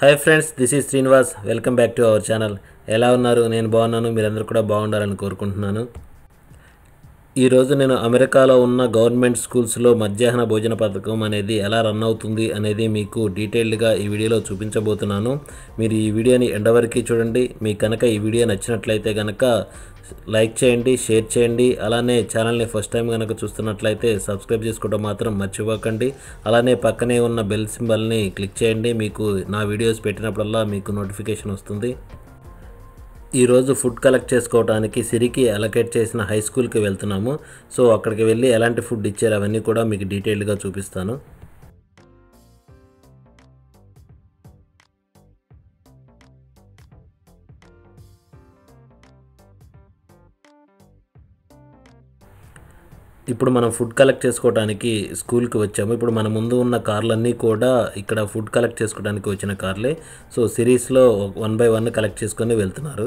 hi friends this is Srinivas welcome back to our channel ఎలా ఉన్నారు నేను బాగున్నాను మీరందరూ కూడా బాగుండాలని కోరుకుంటున్నాను ఈరోజు నేను అమెరికాలో ఉన్న గవర్నమెంట్ స్కూల్స్లో మధ్యాహ్న భోజన పథకం అనేది ఎలా రన్ అవుతుంది అనేది మీకు డీటెయిల్డ్గా ఈ వీడియోలో చూపించబోతున్నాను మీరు ఈ వీడియోని ఎండ వరకు చూడండి మీకు కనుక ఈ వీడియో నచ్చినట్లయితే కనుక లైక్ చేయండి షేర్ చేయండి అలానే ఛానల్ని ఫస్ట్ టైం కనుక చూస్తున్నట్లయితే సబ్స్క్రైబ్ చేసుకోవడం మాత్రం మర్చిపోకండి అలానే పక్కనే ఉన్న బెల్ సింబల్ని క్లిక్ చేయండి మీకు నా వీడియోస్ పెట్టినప్పుడల్లా మీకు నోటిఫికేషన్ వస్తుంది ఈరోజు ఫుడ్ కలెక్ట్ చేసుకోవడానికి సిరికి అలకేట్ చేసిన హై స్కూల్కి వెళ్తున్నాము సో అక్కడికి వెళ్ళి ఎలాంటి ఫుడ్ ఇచ్చారు అవన్నీ కూడా మీకు డీటెయిల్డ్గా చూపిస్తాను ఇప్పుడు మనం ఫుడ్ కలెక్ట్ చేసుకోవడానికి స్కూల్కి వచ్చాము ఇప్పుడు మన ముందు ఉన్న కార్లన్నీ కూడా ఇక్కడ ఫుడ్ కలెక్ట్ చేసుకోవడానికి వచ్చిన కార్లే సో సిరీస్లో వన్ బై వన్ కలెక్ట్ చేసుకొని వెళ్తున్నారు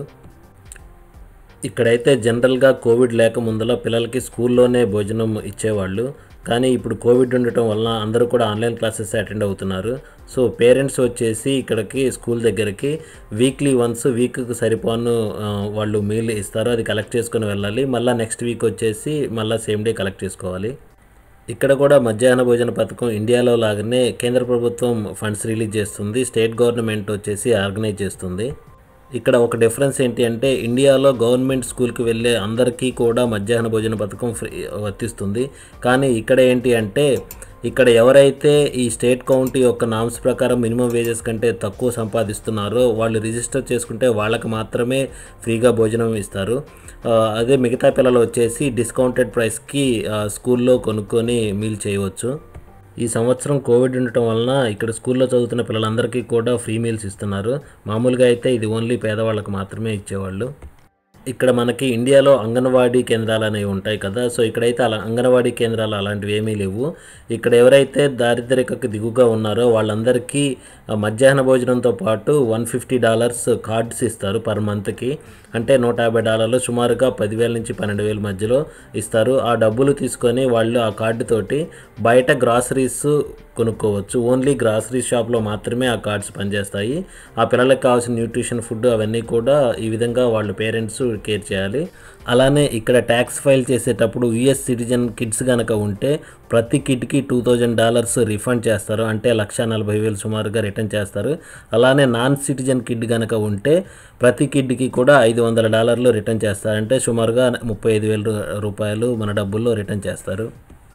ఇక్కడైతే జనరల్గా కోవిడ్ లేక ముందల పిల్లలకి స్కూల్లోనే భోజనం ఇచ్చేవాళ్ళు కానీ ఇప్పుడు కోవిడ్ ఉండటం వలన అందరూ కూడా ఆన్లైన్ క్లాసెస్ అటెండ్ అవుతున్నారు సో పేరెంట్స్ వచ్చేసి ఇక్కడికి స్కూల్ దగ్గరికి వీక్లీ వన్స్ వీక్కి సరిపోను ఆ, వాళ్ళు మీల్ ఇస్తారు అది కలెక్ట్ చేసుకొని వెళ్ళాలి మళ్ళీ నెక్స్ట్ వీక్ వచ్చేసి మళ్ళీ సేమ్ డే కలెక్ట్ చేసుకోవాలి ఇక్కడ కూడా మధ్యాహ్న భోజన పథకం ఇండియాలో లాగానే కేంద్ర ప్రభుత్వం ఫండ్స్ రిలీజ్ చేస్తుంది స్టేట్ గవర్నమెంట్ వచ్చేసి ఆర్గనైజ్ చేస్తుంది ఇక్కడ ఒక డిఫరెన్స్ ఏంటి అంటే ఇండియాలో గవర్నమెంట్ స్కూల్కి వెళ్ళే అందరికీ కూడా మధ్యాహ్న భోజన పథకం ఫ్రీ వర్తిస్తుంది కానీ ఇక్కడ ఏంటి అంటే ఇక్కడ ఎవరైతే ఈ స్టేట్ కౌంటీ యొక్క నామ్స్ ప్రకారం మినిమం వేజెస్ కంటే తక్కువ సంపాదిస్తున్నారో వాళ్ళు రిజిస్టర్ చేసుకుంటే వాళ్ళకి మాత్రమే ఫ్రీగా భోజనం ఇస్తారు ఆ, అదే మిగతా పిల్లలు వచ్చేసి డిస్కౌంటెడ్ ప్రైస్కి ఆ, స్కూల్లో కొనుక్కొని మీల్ చేయవచ్చు ఈ సంవత్సరం కోవిడ్ ఉండటం వలన ఇక్కడ స్కూల్లో చదువుతున్న పిల్లలందరికీ కూడా ఫ్రీ మీల్స్ ఇస్తున్నారు మామూలుగా అయితే ఇది ఓన్లీ పేదవాళ్ళకు మాత్రమే ఇచ్చేవాళ్ళు ఇక్కడ మనకి ఇండియాలో అంగన్వాడీ కేంద్రాలు అనేవి ఉంటాయి కదా సో ఇక్కడైతే అలా అంగన్వాడీ కేంద్రాలు అలాంటివి ఏమీ లేవు ఇక్కడ ఎవరైతే దారిద్ర్యకు దిగుగా ఉన్నారో వాళ్ళందరికీ ఆ, మధ్యాహ్న భోజనంతో పాటు వన్ ఫిఫ్టీ డాలర్స్ కార్డ్స్ ఇస్తారు పర్ మంత్కి అంటే నూట యాభై డాలర్లు సుమారుగా పదివేల నుంచి పన్నెండు వేల మధ్యలో ఇస్తారు ఆ డబ్బులు తీసుకొని వాళ్ళు ఆ కార్డు తోటి బయట గ్రాసరీస్ కొనుక్కోవచ్చు ఓన్లీ గ్రాసరీ షాప్లో మాత్రమే ఆ కార్డ్స్ పనిచేస్తాయి ఆ పిల్లలకు కావాల్సిన న్యూట్రిషన్ ఫుడ్ అవన్నీ కూడా ఈ విధంగా వాళ్ళ పేరెంట్స్ కేర్ చేయాలి అలానే ఇక్కడ ట్యాక్స్ ఫైల్ చేసేటప్పుడు యుఎస్ సిటిజన్ కిడ్స్ కనుక ఉంటే ప్రతి కిడ్కి టూ థౌజండ్ డాలర్స్ రిఫండ్ చేస్తారు అంటే లక్ష నలభై వేలు సుమారుగా రిటర్న్ చేస్తారు అలానే నాన్ సిటిజన్ కిడ్ కనుక ఉంటే ప్రతి కిడ్కి కూడా ఐదు వందల డాలర్లు రిటర్న్ చేస్తారు అంటే సుమారుగా ముప్పై ఐదు వేల రూపాయలు మన డబ్బుల్లో రిటర్న్ చేస్తారు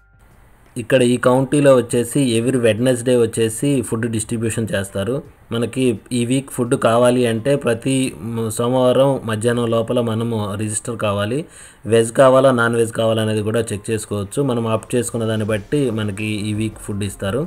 ఇక్కడ ఈ కౌంటీలో వచ్చేసి ఎవ్రీ వెడ్నెస్డే వచ్చేసి ఫుడ్ డిస్ట్రిబ్యూషన్ చేస్తారు మనకి ఈ వీక్ ఫుడ్ కావాలి అంటే ప్రతి మ- సోమవారం మధ్యాహ్నం లోపల మనము రిజిస్టర్ కావాలి వెజ్ కావాలా నాన్ వెజ్ కావాలా అనేది కూడా చెక్ చేసుకోవచ్చు మనం ఆప్ట్ చేసుకున్న దాన్ని బట్టి మనకి ఈ వీక్ ఫుడ్ ఇస్తారు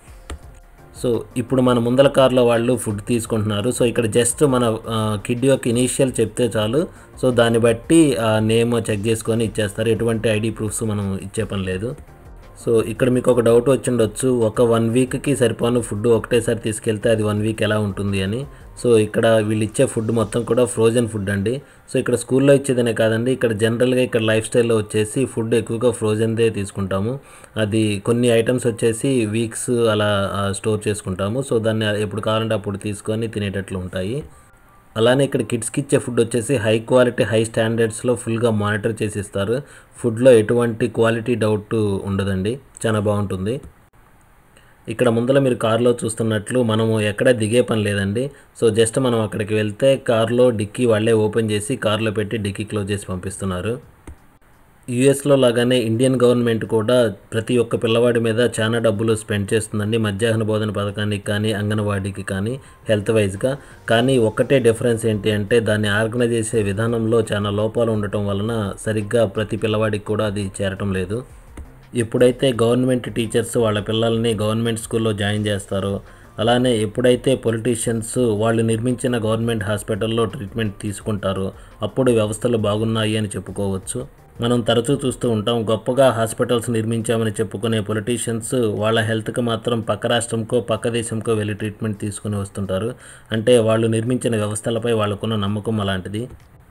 సో ఇప్పుడు మన ముందల కార్లో వాళ్ళు ఫుడ్ తీసుకుంటున్నారు సో ఇక్కడ జస్ట్ మన కిడ్ యొక్క ఇనీషియల్ చెప్తే చాలు సో దాన్ని బట్టి ఆ నేమ్ చెక్ చేసుకొని ఇచ్చేస్తారు ఎటువంటి ఐడి ప్రూఫ్స్ మనం ఇచ్చే పని లేదు సో ఇక్కడ మీకు ఒక డౌట్ వచ్చిండొచ్చు ఒక వన్ వీక్కి సరిపోను ఫుడ్ ఒకటేసారి తీసుకెళ్తే అది వన్ వీక్ ఎలా ఉంటుంది అని సో ఇక్కడ వీళ్ళు ఇచ్చే ఫుడ్ మొత్తం కూడా ఫ్రోజన్ ఫుడ్ అండి సో ఇక్కడ స్కూల్లో ఇచ్చేదనే కాదండి ఇక్కడ జనరల్గా ఇక్కడ లైఫ్ స్టైల్లో వచ్చేసి ఫుడ్ ఎక్కువగా ఫ్రోజన్దే తీసుకుంటాము అది కొన్ని ఐటమ్స్ వచ్చేసి వీక్స్ అలా స్టోర్ చేసుకుంటాము సో దాన్ని ఎప్పుడు కావాలంటే అప్పుడు తీసుకొని తినేటట్లు ఉంటాయి అలానే ఇక్కడ కిడ్స్కి ఇచ్చే ఫుడ్ వచ్చేసి హై క్వాలిటీ హై స్టాండర్డ్స్లో ఫుల్గా మానిటర్ చేసి ఇస్తారు ఫుడ్లో ఎటువంటి క్వాలిటీ డౌట్ ఉండదండి చాలా బాగుంటుంది ఇక్కడ ముందర మీరు కార్లో చూస్తున్నట్లు మనము ఎక్కడ దిగే పని లేదండి సో జస్ట్ మనం అక్కడికి వెళ్తే కార్లో డిక్కీ వాళ్ళే ఓపెన్ చేసి కార్లో పెట్టి డిక్కీ క్లోజ్ చేసి పంపిస్తున్నారు యుఎస్లో లాగానే ఇండియన్ గవర్నమెంట్ కూడా ప్రతి ఒక్క పిల్లవాడి మీద చాలా డబ్బులు స్పెండ్ చేస్తుందండి మధ్యాహ్న బోధన పథకానికి కానీ అంగన్వాడీకి కానీ హెల్త్ వైజ్గా కానీ ఒక్కటే డిఫరెన్స్ ఏంటి అంటే దాన్ని ఆర్గనైజ్ చేసే విధానంలో చాలా లోపాలు ఉండటం వలన సరిగ్గా ప్రతి పిల్లవాడికి కూడా అది చేరటం లేదు ఎప్పుడైతే గవర్నమెంట్ టీచర్స్ వాళ్ళ పిల్లల్ని గవర్నమెంట్ స్కూల్లో జాయిన్ చేస్తారో అలానే ఎప్పుడైతే పొలిటీషియన్స్ వాళ్ళు నిర్మించిన గవర్నమెంట్ హాస్పిటల్లో ట్రీట్మెంట్ తీసుకుంటారో అప్పుడు వ్యవస్థలు బాగున్నాయి అని చెప్పుకోవచ్చు మనం తరచూ చూస్తూ ఉంటాం గొప్పగా హాస్పిటల్స్ నిర్మించామని చెప్పుకునే పొలిటీషియన్స్ వాళ్ళ హెల్త్కి మాత్రం పక్క రాష్ట్రంకో పక్క దేశంకో వెళ్ళి ట్రీట్మెంట్ తీసుకుని వస్తుంటారు అంటే వాళ్ళు నిర్మించిన వ్యవస్థలపై వాళ్ళకున్న నమ్మకం అలాంటిది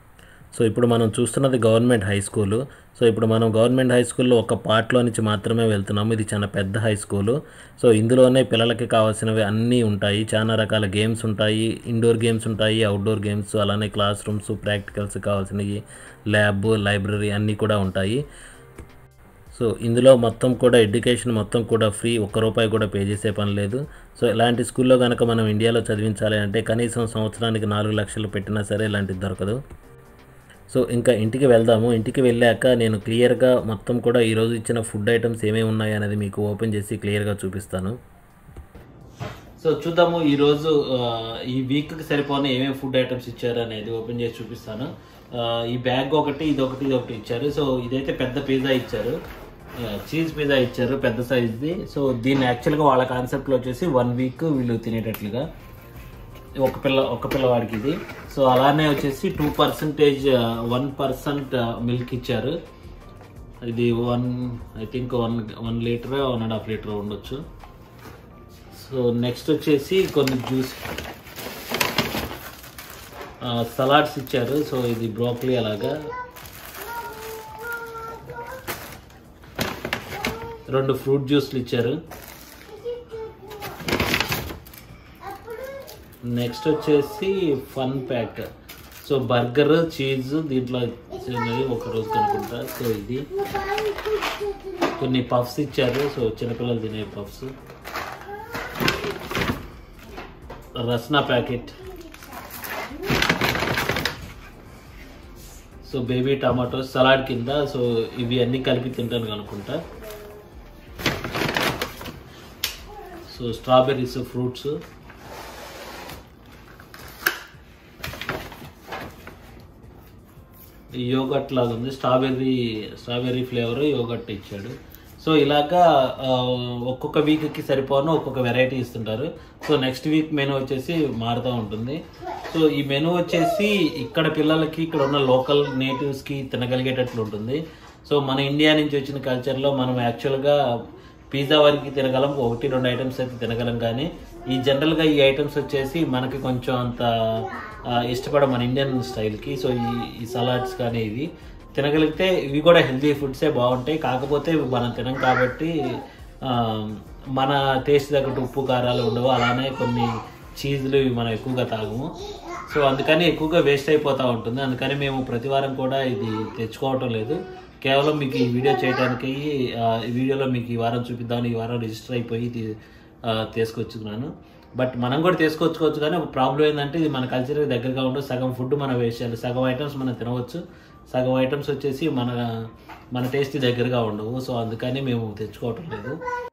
సో ఇప్పుడు మనం చూస్తున్నది గవర్నమెంట్ హై స్కూలు సో ఇప్పుడు మనం గవర్నమెంట్ హై స్కూల్లో ఒక పార్ట్లో నుంచి మాత్రమే వెళ్తున్నాము ఇది చాలా పెద్ద హై స్కూలు సో ఇందులోనే పిల్లలకి కావాల్సినవి అన్నీ ఉంటాయి చాలా రకాల గేమ్స్ ఉంటాయి ఇండోర్ గేమ్స్ ఉంటాయి అవుట్డోర్ గేమ్స్ అలానే క్లాస్ రూమ్స్ ప్రాక్టికల్స్ కావాల్సినవి ల్యాబ్ లైబ్రరీ అన్నీ కూడా ఉంటాయి సో ఇందులో మొత్తం కూడా ఎడ్యుకేషన్ మొత్తం కూడా ఫ్రీ ఒక్క రూపాయి కూడా పే చేసే పని లేదు సో ఇలాంటి స్కూల్లో కనుక మనం ఇండియాలో చదివించాలి అంటే కనీసం సంవత్సరానికి నాలుగు లక్షలు పెట్టినా సరే ఇలాంటిది దొరకదు సో ఇంకా ఇంటికి వెళ్దాము ఇంటికి వెళ్ళాక నేను క్లియర్గా మొత్తం కూడా ఈరోజు ఇచ్చిన ఫుడ్ ఐటమ్స్ ఏమేమి ఉన్నాయి అనేది మీకు ఓపెన్ చేసి క్లియర్గా చూపిస్తాను సో చూద్దాము ఈరోజు ఆ, ఈ వీక్కి సరిపోయిన ఏమేమి ఫుడ్ ఐటమ్స్ ఇచ్చారు అనేది ఓపెన్ చేసి చూపిస్తాను ఆ, ఈ బ్యాగ్ ఒకటి ఇది ఒకటి ఇది ఒకటి ఇచ్చారు సో ఇదైతే పెద్ద పిజ్జా ఇచ్చారు చీజ్ పిజ్జా ఇచ్చారు పెద్ద సైజ్ది సో దీన్ని యాక్చువల్గా వాళ్ళ కాన్సెప్ట్లో వచ్చేసి వన్ వీక్ వీళ్ళు తినేటట్లుగా ఒక పిల్ల ఒక పిల్లవాడికి ఇది సో అలానే వచ్చేసి two percentage one percent milk ఇచ్చారు ఇది one I think one one litre one and half litre ఉండొచ్చు సో నెక్స్ట్ వచ్చేసి కొన్ని జ్యూస్ సలాడ్స్ ఇచ్చారు సో ఇది బ్రోకలీ అలాగా రెండు ఫ్రూట్ జ్యూస్లు ఇచ్చారు నెక్స్ట్ వచ్చేసి fun pack so burger cheese దీంట్లో చిన్నది ఒక రోజు కనుకుంటా సో ఇది కొన్ని పఫ్స్ ఇచ్చారు సో చిన్నపిల్లలు తినే puffs Rasna packet so baby tomato salad కింద సో ఇవి అన్ని కలిపి తింటాను అనుకుంటా సో స్ట్రాబెర్రీస్ ఫ్రూట్స్ యోగట్ లాగా ఉంది స్ట్రాబెర్రీ స్ట్రాబెర్రీ ఫ్లేవర్ యోగట్ ఇచ్చాడు సో ఇలాగా ఆ, ఒక్కొక్క వీక్కి సరిపోను ఒక్కొక్క వెరైటీ ఇస్తుంటారు సో నెక్స్ట్ వీక్ మెనూ వచ్చేసి మారుతూ ఉంటుంది సో ఈ మెనూ వచ్చేసి ఇక్కడ పిల్లలకి ఇక్కడ ఉన్న లోకల్ నేటివ్స్కి తినగలిగేటట్లు ఉంటుంది సో మన ఇండియా నుంచి వచ్చిన కల్చర్లో మనం యాక్చువల్గా పిజ్జా వరకు తినగలం ఒకటి రెండు ఐటమ్స్ అయితే తినగలం కానీ ఈ జనరల్గా ఈ ఐటమ్స్ వచ్చేసి మనకి కొంచెం అంత ఆ, ఇష్టపడ మన ఇండియన్ స్టైల్కి సో ఈ ఈ సలాడ్స్ కానీ ఇవి తినగలిగితే ఇవి కూడా హెల్తీ ఫుడ్సే బాగుంటాయి కాకపోతే ఇవి మనం తినం కాబట్టి ఆ, మన టేస్ట్ తగ్గట్టు ఉప్పు కారాలు ఉండవు అలానే కొన్ని చీజ్లు ఇవి మనం ఎక్కువగా తాగము సో అందుకని ఎక్కువగా వేస్ట్ అయిపోతూ ఉంటుంది అందుకని మేము ప్రతి వారం కూడా ఇది తెచ్చుకోవటం లేదు కేవలం మీకు ఈ వీడియో చేయడానికి ఆ, ఈ వీడియోలో మీకు ఈ వారం చూపిద్దామని ఈ వారం రిజిస్టర్ అయిపోయి ఇది ఆ, తీసుకొచ్చుకున్నాను బట్ మనం కూడా తీసుకొచ్చుకోవచ్చు కానీ ఒక ప్రాబ్లం ఏంటంటే ఇది మన కల్చర్కి దగ్గరగా ఉండదు సగం ఫుడ్ మనం వేస్ట్ చేయాలి సగం ఐటమ్స్ మనం తినవచ్చు సగం ఐటమ్స్ వచ్చేసి మన మన టేస్ట్ దగ్గరగా ఉండవు సో అందుకని మేము తెచ్చుకోవటం లేదు